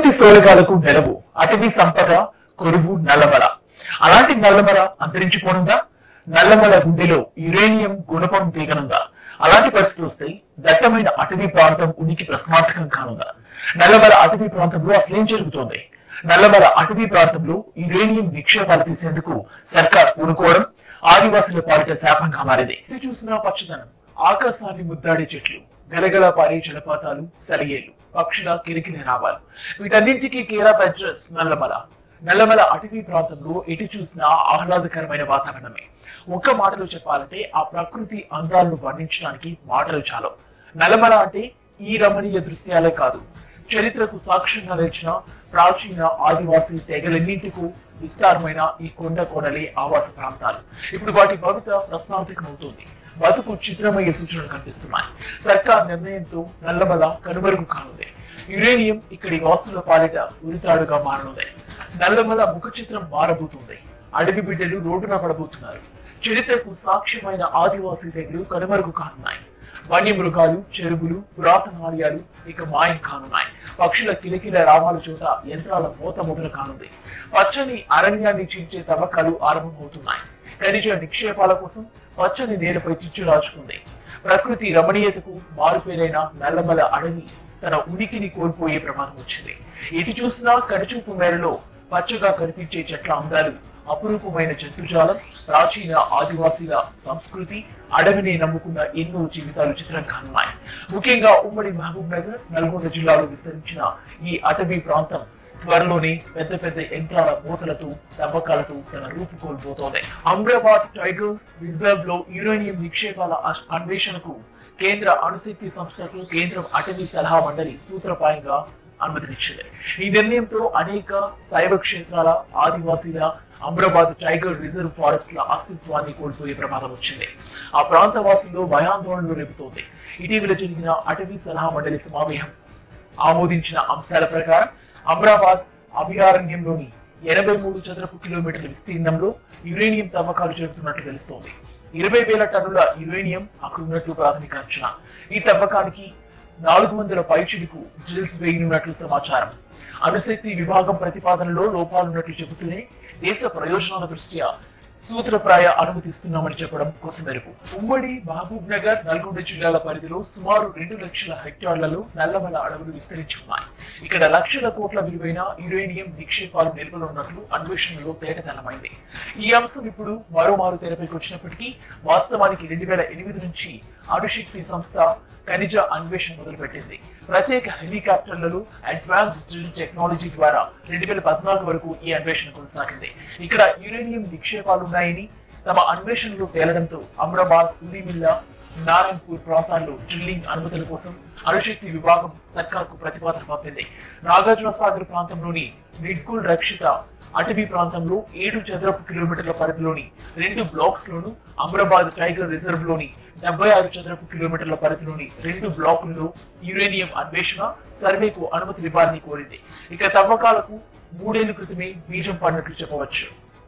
ప్రకృతి సోయగాలకు నెలవు అటవీ సంపద కొరువు నల్లమల అలాంటి నల్లమల అంతరించిపోనుందా నల్లమల గుండెలో యురేనియం గుణపం తీగనుందా అలాంటి పరిస్థితి వస్తే దట్టమైన అటవీ ప్రాంతం ఉనికి ప్రశ్నార్థకం కానుందా నల్లమల అటవీ ప్రాంతంలో అసలేం జరుగుతోంది నల్లమల అటవీ ప్రాంతంలో యురేనియం నిక్షేపాలు తీసేందుకు సర్కార్ పూనుకోవడం ఆదివాసుల పాలిట శాపంగా మారింది ఇది చూసినా పచ్చదనం ఆకాశాన్ని ముద్దాడే చెట్లు గలగల పారే జలపాతాలు సెలయేళ్లు పక్షుల కిరికిన రావాలు వీటన్నింటికీ care of address Nallamala Nallamala అటవీ ప్రాంతంలో ఎటు చూసినా ఆహ్లాదకరమైన వాతావరణమే ఒక్క మాటలో చెప్పాలంటే ఆ ప్రకృతి అందాలను వర్ణించడానికి మాటలు చాలు నల్లమల అంటే ఈ రమణీయ దృశ్యాలే కాదు చరిత్రకు సాక్ష్యంగా నిలిచిన ప్రాచీన ఆదివాసీ తెగలన్నింటికు విస్తారమైన ఈ కొండ కోడలే ఆవాస ప్రాంతాలు ఇప్పుడు వాటి భవిత ప్రశ్నార్థకమవుతోంది బతుకు చిత్రమయ్యే సూచనలు కనిపిస్తున్నాయి సర్కార్ నిర్ణయంతో నల్లమల కనుమరుగు కానుంది యురేనియం ఇక్కడి వాసుల పాలిట ఉరితాడుగా మారనుంది నల్లమల ముఖ చిత్రం మారబోతుంది అడవి బిడ్డలు రోడ్డున పడబోతున్నారు చరిత్రకు సాక్ష్యమైన ఆదివాసీ తెగలు కనుమరుగు కానున్నాయి వన్యమృగాలు చెరువులు పురాతన ఆలయాలు ఇక మాయం కానున్నాయి పక్షుల కిలకిల రావాల చోట యంత్రాల మోత మొదలు కానుంది పచ్చని అరణ్యాన్ని చీల్చే తవ్వకాలు ఆరంభమవుతున్నాయి ఖనిజ నిక్షేపాల కోసం పచ్చని నేలపై చిచ్చు రాచుకుంది ప్రకృతి రమణీయతకు మారుపేరైన నల్లమల అడవి తన ఉనికిని కోల్పోయే ప్రమాదం వచ్చింది ఎటు చూసినా కనుచూపు మేరలో పచ్చగా కనిపించే చెట్ల అందాలు అపురూపమైన జంతుజాలం ప్రాచీన ఆదివాసీల సంస్కృతి అడవిని నమ్ముకున్న ఎన్నో జీవితాలు చిత్రం కానున్నాయి ముఖ్యంగా ఉమ్మడి మహబూబ్ నగర్ నల్గొండ జిల్లాలో విస్తరించిన ఈ అటవీ ప్రాంతం త్వరలోనే పెద్ద పెద్ద యంత్రాల మూతలతో తవ్వకాలతో తన రూపు కోల్పోతోంది అమ్రాబాద్ టైగర్ రిజర్వ్ లో యురేనియం నిక్షేపాల అస్- అన్వేషణకు కేంద్ర అణుశక్తి సంస్థకు కేంద్రం అటవీ సలహా మండలి సూత్రప్రాయంగా అనుమతినిచ్చింది ఈ నిర్ణయంతో అనేక శైవ క్షేత్రాల ఆదివాసీల అమ్రాబాద్ టైగర్ రిజర్వ్ ఫారెస్ట్ ల అస్తిత్వాన్ని కోల్పోయే ప్రమాదం వచ్చింది ఆ ప్రాంత వాసుల్లో భయాందోళనలు రేపుతోంది ఇటీవల జరిగిన అటవీ సలహా మండలి సమావేశం ఆమోదించిన అంశాల ప్రకారం అమ్రాబాద్ అభయారణ్యంలోని ఎనభై మూడు చదరపు కిలోమీటర్ల విస్తీర్ణంలో యురేనియం తవ్వకాలు జరుగుతున్నట్లు తెలుస్తోంది ఇరవై వేల టన్నుల యురేనియం అక్కడ ఉన్నట్లు ప్రాథమిక అంచనా ఈ తవ్వకానికి నాలుగు వందల పైచిలకు డ్రిల్స్ వేయనున్నట్లు సమాచారం అణుశక్తి విభాగం ప్రతిపాదనలో లోపాలున్నట్లు చెబుతూనే దేశ ప్రయోజనాల దృష్ట్యా సూత్రప్రాయ అనుమతిస్తున్నామని చెప్పడం కొసమెరుపు ఉమ్మడి మహబూబ్ నగర్ నల్గొండ జిల్లాల పరిధిలో సుమారు రెండు లక్షల హెక్టార్లలో నల్లమల అడవులు విస్తరించి ఉన్నాయి ఇక్కడ లక్షల కోట్ల విలువైన యురేనియం నిక్షేపాలు నిల్వలు ఉన్నట్లు అన్వేషణలో తేటతెల్లమైంది ఈ అంశం ఇప్పుడు మరోమారు తెరపైకి వచ్చినప్పటికీ వాస్తవానికి రెండు వేల ఎనిమిది నుంచి అణుశక్తి సంస్థ ఖనిజ అన్వేషణ మొదలుపెట్టింది ప్రత్యేక హెలికాప్టర్లలో అడ్వాన్స్ డ్రిల్ టెక్నాలజీ ద్వారా రెండు వేల పద్నాలుగు వరకు ఈ అన్వేషణ కొనసాగింది ఇక్కడ యురేనియం నిక్షేపాలు ఉన్నాయని తమ అన్వేషణలో తేలడంతో అమ్రాబాద్ ఉలిమిల్ల నారాయణపూర్ ప్రాంతాల్లో డ్రిల్లింగ్ అనుమతుల కోసం అణుశక్తి విభాగం సర్కార్కు ప్రతిపాదన పంపింది నాగార్జున సాగర్ ప్రాంతంలోని మిడ్గుల్ రక్షిత అటవీ ప్రాంతంలో ఏడు చదరపు కిలోమీటర్ల పరిధిలోని రెండు బ్లాక్స్ లోను అమ్రాబాద్ టైగర్ రిజర్వ్ లోని డెబ్బై ఆరు చదరపు కిలోమీటర్ల పరిధిలోని రెండు బ్లాకుల్లో యురేనియం అన్వేషణ సర్వేకు అనుమతి ఇవ్వాలని కోరింది ఇక తవ్వకాలకు మూడేళ్ల క్రితమే బీజం పడినట్లు చెప్పవచ్చు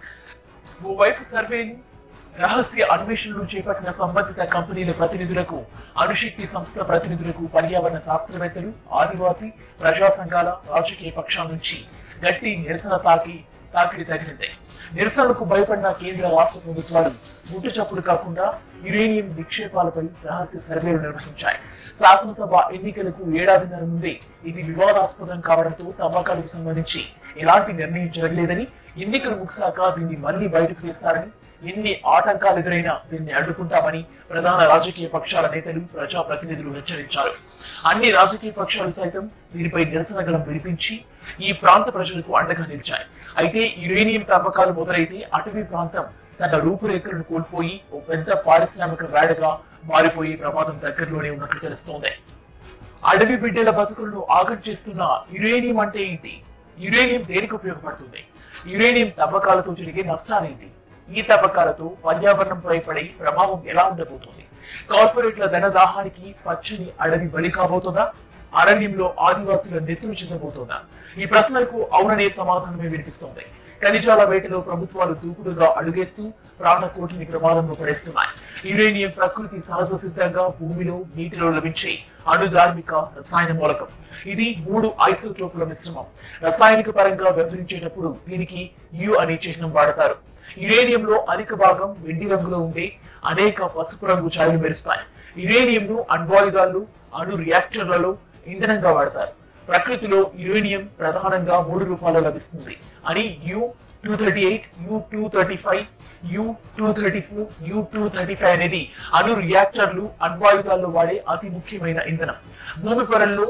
ఓవైపు సర్వేను రహస్య అన్వేషణలు చేపట్టిన సంబంధిత కంపెనీల ప్రతినిధులకు అణుశక్తి సంస్థ ప్రతినిధులకు పర్యావరణ శాస్త్రవేత్తలు ఆదివాసీ ప్రజా సంఘాల రాజకీయ పక్షాల నుంచి గట్టి నిరసన తాకి తాకిడి తగిలింది నిరసనలకు భయపడిన కేంద్ర రాష్ట్ర ప్రభుత్వాలు ముట్టు చప్పుడు కాకుండా యురేనియం నిక్షేపాలపై రహస్య సర్వేలు నిర్వహించాయి శాసనసభ ఎన్నికలకు ఏడాదిన్నర ముందే ఇది వివాదాస్పదం కావడంతో తవ్వకాలకు సంబంధించి ఎలాంటి నిర్ణయం జరగలేదని ఎన్నికలు ముగిశాక దీన్ని మళ్లీ బయటకు తీస్తారని ఎన్ని ఆటంకాలు ఎదురైనా దీన్ని అడ్డుకుంటామని ప్రధాన రాజకీయ పక్షాల నేతలు ప్రజా ప్రతినిధులు హెచ్చరించారు అన్ని రాజకీయ పక్షాలు సైతం దీనిపై నిరసన గలం వినిపించి ఈ ప్రాంత ప్రజలకు అండగా నిలిచాయి అయితే యురేనియం తవ్వకాలు మొదలైతే అటవీ ప్రాంతం తన రూపురేఖలను కోల్పోయి ఓ పెద్ద పారిశ్రామిక వేడగా మారిపోయే ప్రమాదం దగ్గరలోనే ఉన్నట్లు తెలుస్తోంది అడవి బిడ్డల బతుకులను ఆగం చేస్తున్న యురేనియం అంటే ఏంటి యురేనియం దేనికి ఉపయోగపడుతుంది యురేనియం తవ్వకాలతో జరిగే నష్టాలేంటి ఈ తవ్వకాలతో పర్యావరణంపై పడే ప్రభావం ఎలా ఉండబోతుంది కార్పొరేట్ల ధనదాహానికి పచ్చని అడవి బలి కాబోతుందా అరణ్యంలో ఆదివాసుల నెత్తులు చెందబోతోందా ఈ ప్రశ్నలకు అవుననే సమాధానమే వినిపిస్తోంది ఖనిజాల వేటలో ప్రభుత్వాలు దూకుడుగా అడుగేస్తూ ప్రాణకోటిని ప్రమాదంలో పడేస్తున్నాయి యురేనియం ప్రకృతి సహజ సిద్ధంగా భూమిలో నీటిలో లభించే అణుధార్మిక రసాయన మూలకం ఇది మూడు ఐసోటోపుల మిశ్రమం రసాయనిక పరంగా వ్యవహరించేటప్పుడు దీనికి యు అనే చిహ్నం వాడతారు యురేనియంలో అధిక భాగం వెండి రంగులో ఉండే అనేక పసుపు రంగు ఛాయలు మెరుస్తాయి యురేనియంను అణ్వాయుధాలు అణు రియాక్టర్లలో ఇంధనంగా వాడతారు ప్రకృతిలో యురేనియం ప్రధానంగా మూడు రూపాల్లో లభిస్తుంది అని U two thirty eight U two thirty five U two thirty four U two thirty five అనేది అణు రియాక్టర్లు అణ్వాయుధాల్లో వాడే అతి ముఖ్యమైన ఇంధనం భూమి పొరల్లో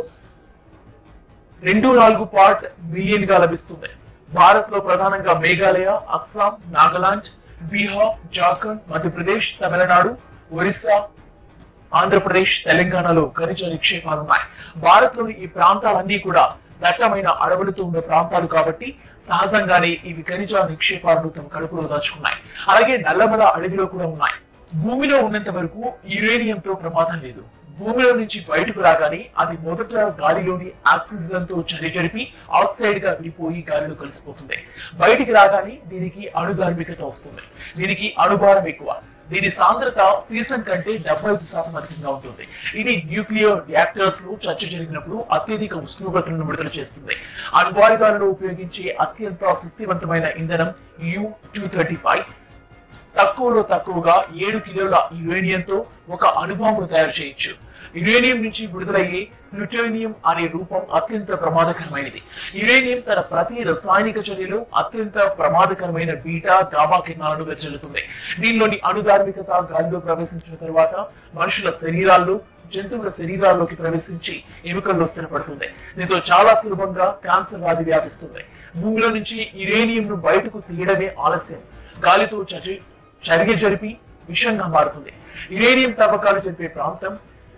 రెండు నాలుగు పార్ట్ మిలియన్ గా లభిస్తుంది భారత్ లో ప్రధానంగా మేఘాలయ అస్సాం నాగాలాండ్ బీహార్ జార్ఖండ్ మధ్యప్రదేశ్ తమిళనాడు ఒరిస్సా ఆంధ్రప్రదేశ్ తెలంగాణలో ఖనిజ నిక్షేపాలు ఉన్నాయి భారత్ లోని ఈ ప్రాంతాలన్నీ కూడా దట్టమైన అడవులతో ఉన్న ప్రాంతాలు కాబట్టి సహజంగానే ఇవి ఖనిజ నిక్షేపాలను తమ కడుపులో దాచుకున్నాయి అలాగే నల్లమల అడవిలో కూడా ఉన్నాయి భూమిలో ఉన్నంత వరకు యురేనియంతో ప్రమాదం లేదు భూమిలో నుంచి బయటకు రాగానే అది మొదట గాలిలోని ఆక్సిజన్ తో చలి జరిపి ఆక్సైడ్ గా విడిపోయి గాలిలో కలిసిపోతుంది బయటికి రాగానే దీనికి అణుధార్మికత వస్తుంది దీనికి అణుభారం ఎక్కువ దీని సాంద్రత సీసం కంటే డెబ్బై ఐదు శాతం అధికంగా ఉంటుంది ఇది న్యూక్లియర్ రియాక్టర్స్ లో చర్చ జరిగినప్పుడు అత్యధిక ఉష్ణోగ్రతలను విడుదల చేస్తుంది అణ్వాయుధాలలో ఉపయోగించే అత్యంత శక్తివంతమైన ఇంధనం యు టూ థర్టీ ఫైవ్ తక్కువలో తక్కువగా ఏడు కిలోల యురేనియంతో ఒక అణుబాంబును తయారు చేయొచ్చు యురేనియం నుంచి విడుదలయ్యే ప్లూటోనియం అనే రూపం అత్యంత ప్రమాదకరమైనది యురేనియం తన ప్రతి రసాయనిక చర్యలో అత్యంత ప్రమాదకరమైన బీటా గామా కిరణాలను వెచ్చలుతుంది దీనిలోని అణుధార్మికత గాలిలో ప్రవేశించిన తర్వాత మనుషుల శరీరాల్లో జంతువుల శరీరాల్లోకి ప్రవేశించి ఎముకల్లో స్థిరపడుతుంది దీంతో చాలా సులభంగా క్యాన్సర్ వ్యాధి వ్యాపిస్తుంది భూమిలో నుంచి యురేనియం ను బయటకు తీయడమే ఆలస్యం గాలితో చర్య చర్య జరిపి విషంగా మారుతుంది యురేనియం తవ్వకాలు జరిపే ప్రాంతం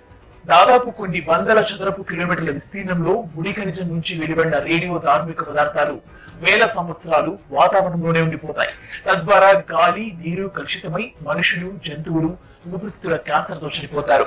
దాదాపు కొన్ని వందల చదరపు కిలోమీటర్ల విస్తీర్ణంలో ముడి ఖనిజం నుంచి వెలువడిన రేడియో ధార్మిక పదార్థాలు వేల సంవత్సరాలు వాతావరణంలోనే ఉండిపోతాయి తద్వారా గాలి నీరు కలుషితమై మనుషులు జంతువులు ఊపిరితిత్తుల క్యాన్సర్ తో చనిపోతారు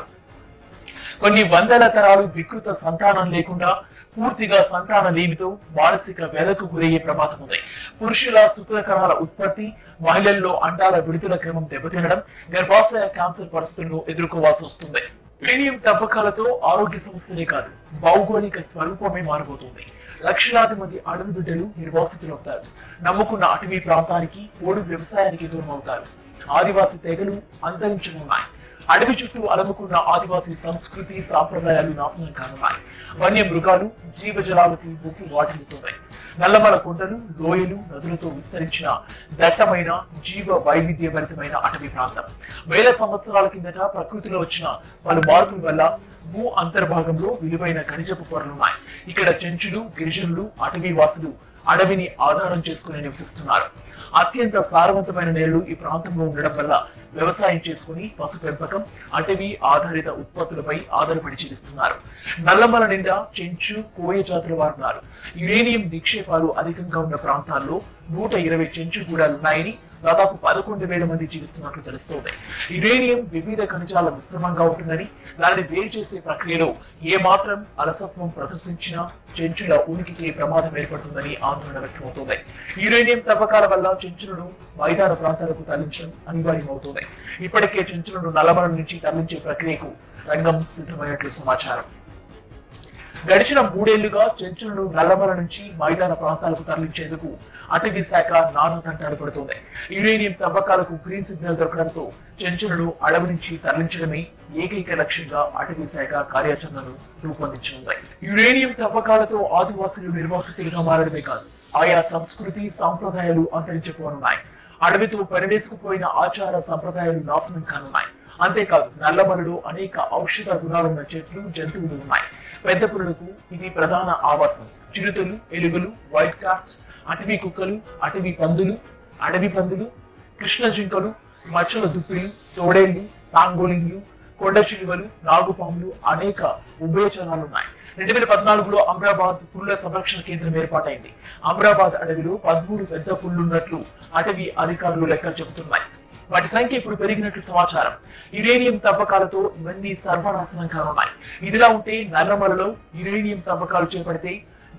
కొన్ని వందల తరాలు వికృత సంతానం లేకుండా పూర్తిగా సంతాన లేమితో మానసిక వ్యధకు గురయ్యే ప్రమాదం ఉంది పురుషుల శుక్రకణాల ఉత్పత్తి మహిళల్లో అండాల విడుదల క్రమం దెబ్బతినడం గర్భాశయ క్యాన్సర్ పరిస్థితులను ఎదుర్కోవాల్సి వస్తుంది యురేనియం తవ్వకాలతో ఆరోగ్య సమస్యలే కాదు భౌగోళిక స్వరూపమే మారబోతుంది లక్షలాది మంది అడవి బిడ్డలు నిర్వాసితులు అవుతారు నమ్ముకున్న అటవీ ప్రాంతానికి పోడు వ్యవసాయానికి దూరం అవుతారు ఆదివాసి తెగలు అంతరించనున్నాయి అడవి చుట్టూ అలముకున్న ఆదివాసీ సంస్కృతి సాంప్రదాయాలు నాశనం కానున్నాయి వన్య మృగాలు జీవజలాలకు ముప్పు వాటిల్లుతున్నాయి నల్లమల కొండలు లోయలు నదులతో విస్తరించిన దట్టమైన జీవ వైవిధ్యభరితమైన అటవీ ప్రాంతం వేల సంవత్సరాల కిందట ప్రకృతిలో వచ్చిన పలు మార్పుల వల్ల భూ అంతర్భాగంలో విలువైన ఖనిజపు పొరలున్నాయి ఇక్కడ చెంచులు గిరిజనులు అటవీ వాసులు అడవిని ఆధారం చేసుకుని నివసిస్తున్నారు అత్యంత సారవంతమైన నేలలు ఈ ప్రాంతంలో ఉండడం వల్ల వ్యవసాయం చేసుకుని పశు పెంపకం అటవీ ఆధారిత ఉత్పత్తులపై ఆధారపడి జీవిస్తున్నారు నల్లమల నిండా చెంచు కోయ జాతుల వారు ఉన్నారు యురేనియం నిక్షేపాలు అధికంగా ఉన్న ప్రాంతాల్లో నూట ఇరవై చెంచు గూడాలు ఉన్నాయని దాదాపు పదకొండు వేల మంది జీవిస్తున్నట్లు తెలుస్తోంది యురేనియం వివిధ ఖనిజాల మిశ్రమంగా ఉంటుందని దానిని వేరు చేసే ప్రక్రియలో ఏ మాత్రం అలసత్వం ప్రదర్శించినా చెంచుల ఉనికికి ప్రమాదం ఏర్పడుతుందని ఆందోళన వ్యక్తమవుతోంది యురేనియం తవ్వకాల వల్ల చెంచులను మైదాన ప్రాంతాలకు తరలించడం అనివార్యమవుతోంది ఇప్పటికే చెంచులను నల్లమల నుంచి తరలించే ప్రక్రియకు రంగం సిద్ధమైనట్లు సమాచారం గడిచిన మూడేళ్లుగా చెంచులను నల్లమల నుంచి మైదాన ప్రాంతాలకు తరలించేందుకు అటవీ శాఖ నానా తంటాలు పడుతోంది యురేనియం తవ్వకాలకు గ్రీన్ సిగ్నల్ దొరకడంతో చెంచులను అడవి నుంచి తరలించడమే ఏకైక లక్ష్యంగా అటవీ శాఖ కార్యాచరణను రూపొందించనుంది యురేనియం తవ్వకాలతో ఆదివాసులు నిర్వాసితులుగా మారడమే కాదు ఆయా సంస్కృతి సాంప్రదాయాలు అంతరించిపోనున్నాయి అడవితో పెనవేసుకుపోయిన ఆచార సంప్రదాయాలు నాశనం కానున్నాయి అంతేకాదు నల్లమలలో అనేక ఔషధ గుణాలున్న చెట్లు జంతువులు ఉన్నాయి పెద్ద పులులకు ఇది ప్రధాన ఆవాసం చిరుతలు ఎలుగులు వైట్ క్యాట్స్ అటవీ కుక్కలు అటవీ పందులు అడవి పందులు కృష్ణ జింకలు మచ్చల దుప్పిలు తోడేళ్లు తాంగోలిన్లు కొండ చిలువలు నాగుపాములు అనేక ఉభయచరాలు ఉన్నాయి రెండు వేల పద్నాలుగులో అమ్రాబాద్ పుల్ల సంరక్షణ కేంద్రం ఏర్పాటైంది అమ్రాబాద్ అడవిలో పదమూడు పెద్ద పుల్లున్నట్లు అటవీ అధికారులు లెక్కలు చెబుతున్నాయి వాటి సంఖ్య ఇప్పుడు పెరిగినట్లు సమాచారం యురేనియం తవ్వకాలతో ఇవన్నీ సర్వనాశనం కానున్నాయి ఇదిలా ఉంటే నల్లమలలో యురేనియం తవ్వకాలు చేపడితే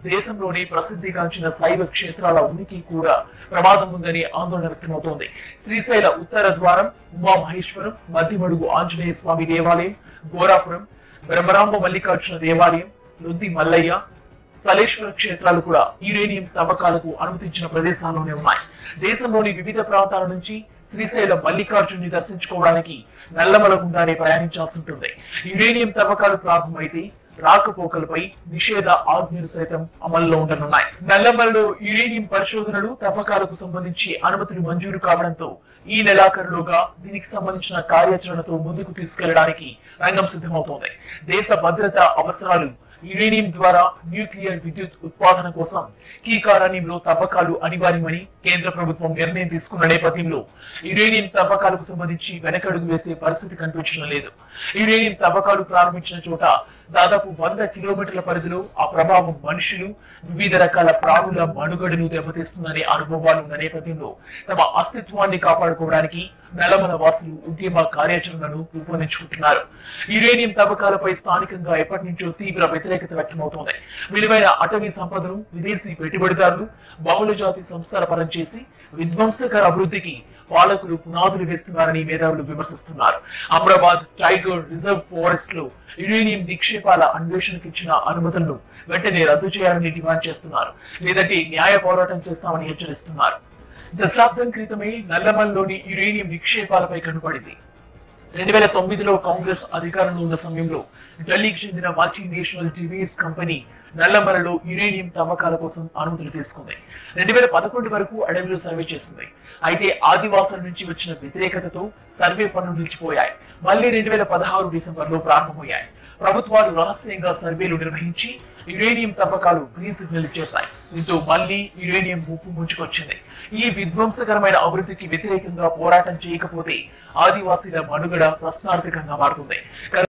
దేశంలోనే ప్రసిద్ధిగాంచిన శైవ క్షేత్రాల ఉనికి కూడా ప్రమాదం ఉందని ఆందోళన వ్యక్తమవుతోంది శ్రీశైల ఉత్తర ద్వారం ఉమా మహేశ్వరం మధ్యమడుగు ఆంజనేయ స్వామి దేవాలయం గోరాపురం బ్రహ్మరాంబ మల్లికార్జున దేవాలయం లుద్ది మల్లయ్య సలేశ్వర క్షేత్రాలు కూడా యురేనియం తవ్వకాలకు అనుమతించిన ప్రదేశాల్లోనే ఉన్నాయి దేశంలోని వివిధ ప్రాంతాల నుంచి శ్రీశైలం మల్లికార్జున్ని దర్శించుకోవడానికి నల్లమల గుండానే ప్రయాణించాల్సి ఉంటుంది యురేనియం తవ్వకాలు ప్రారంభమైతే రాకపోకలపై నిషేధ ఆజ్ఞలు సైతం అమల్లో ఉండనున్నాయి నల్లమలలో యురేనియం పరిశోధనలు తవ్వకాలకు సంబంధించి అనుమతులు మంజూరు కావడంతో ఈ నెలాఖరులోగా దీనికి సంబంధించిన కార్యాచరణతో ముందుకు తీసుకెళ్లడానికి రంగం సిద్ధమవుతోంది దేశ భద్రత అవసరాలు యురేనియం ద్వారా న్యూక్లియర్ విద్యుత్ ఉత్పాదన కోసం కీకారణ్యంలో తవ్వకాలు అనివార్యమని కేంద్ర ప్రభుత్వం నిర్ణయం తీసుకున్న నేపథ్యంలో యురేనియం తవ్వకాలకు సంబంధించి వెనకడుగు వేసే పరిస్థితి కనిపించడం లేదు యురేనియం తవ్వకాలు ప్రారంభించిన చోట దాదాపు వంద కిలోమీటర్ల పరిధిలో ఆ ప్రభావం మనుషులు వివిధ రకాల ప్రాణుల మనుగడను దెబ్బతీస్తుందనే అనుభవాలు ఉన్న నేపథ్యంలో తమ అస్తిత్వాన్ని కాపాడుకోవడానికి నల్లమల వాసులు ఉద్యమ కార్యాచరణను రూపొందించుకుంటున్నారు యురేనియం తవ్వకాలపై స్థానికంగా ఎప్పటి నుంచో తీవ్ర వ్యతిరేకత వ్యక్తమవుతోంది విలువైన అటవీ సంపదను విదేశీ పెట్టుబడిదారులు బహుళ జాతి సంస్థల పరం చేసి విధ్వంసకర అభివృద్ధికి పాలకులు పునాదులు వేస్తున్నారని మేధావులు విమర్శిస్తున్నారు అమరాబాద్ టైగర్ రిజర్వ్ ఫారెస్ట్ లో యురేనియం నిక్షేపాల అన్వేషణకు ఇచ్చిన అనుమతులను వెంటనే రద్దు చేయాలని డిమాండ్ చేస్తున్నారు లేదంటే న్యాయ పోరాటం చేస్తామని హెచ్చరిస్తున్నారు దశాబ్దం క్రితమే నల్లమల్లోని యురేనియం నిక్షేపాలపై కనుపడింది రెండు వేల తొమ్మిదిలో కాంగ్రెస్ అధికారంలో ఉన్న సమయంలో ఢిల్లీకి చెందిన మల్టీ నేషనల్ టీవీఎస్ కంపెనీ నల్లమలలో యురేనియం తవ్వకాల కోసం అనుమతులు తీసుకుంది రెండు వేల పదకొండు వరకు అడవిలో సర్వే చేసింది అయితే ఆదివాసుల నుంచి వచ్చిన వ్యతిరేకతతో సర్వే పనులు నిలిచిపోయాయి మళ్ళీ రెండు వేల పదహారు డిసెంబర్ లో ప్రారంభమయ్యాయి ప్రభుత్వాలు రహస్యంగా సర్వేలు నిర్వహించి యురేనియం తవ్వకాలు గ్రీన్ సిగ్నల్ ఇచ్చేశాయి దీంతో మళ్ళీ యురేనియం ముప్పు ముంచుకొచ్చింది ఈ విధ్వంసకరమైన అభివృద్ధికి వ్యతిరేకంగా పోరాటం చేయకపోతే ఆదివాసీల మనుగడ ప్రశ్నార్థకంగా మారుతుంది